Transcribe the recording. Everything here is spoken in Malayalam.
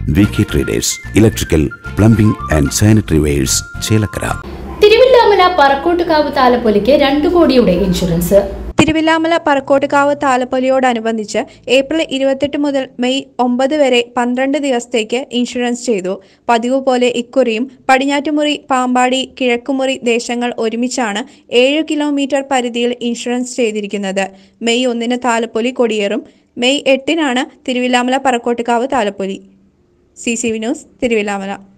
V K traders electrical plumbing and sanitary wares Chelakkara Thiruvilwamala Parakkottukavu താലപ്പൊലിക്ക് രണ്ടു കോടിയുടെ ഇൻഷുറൻസ് തിരുവില്ലാമല പറക്കോട്ടുകാവ് താലപ്പൊലിയോടനുബന്ധിച്ച് ഏപ്രിൽ ഇരുപത്തെട്ട് മുതൽ മെയ് ഒമ്പത് വരെ പന്ത്രണ്ട് ദിവസത്തേക്ക് ഇൻഷുറൻസ് ചെയ്തു പതിവ് പോലെ ഇക്കുറിയും പടിഞ്ഞാറ്റുമുറി പാമ്പാടി കിഴക്കുമുറി ദേശങ്ങൾ ഒരുമിച്ചാണ് ഏഴ് കിലോമീറ്റർ പരിധിയിൽ ഇൻഷുറൻസ് ചെയ്തിരിക്കുന്നത് മെയ് ഒന്നിന് താലപ്പൊലി കൊടിയേറും മെയ് എട്ടിനാണ് Thiruvilwamala Parakkottukavu Thalappoli C C V news Thiruvilwamala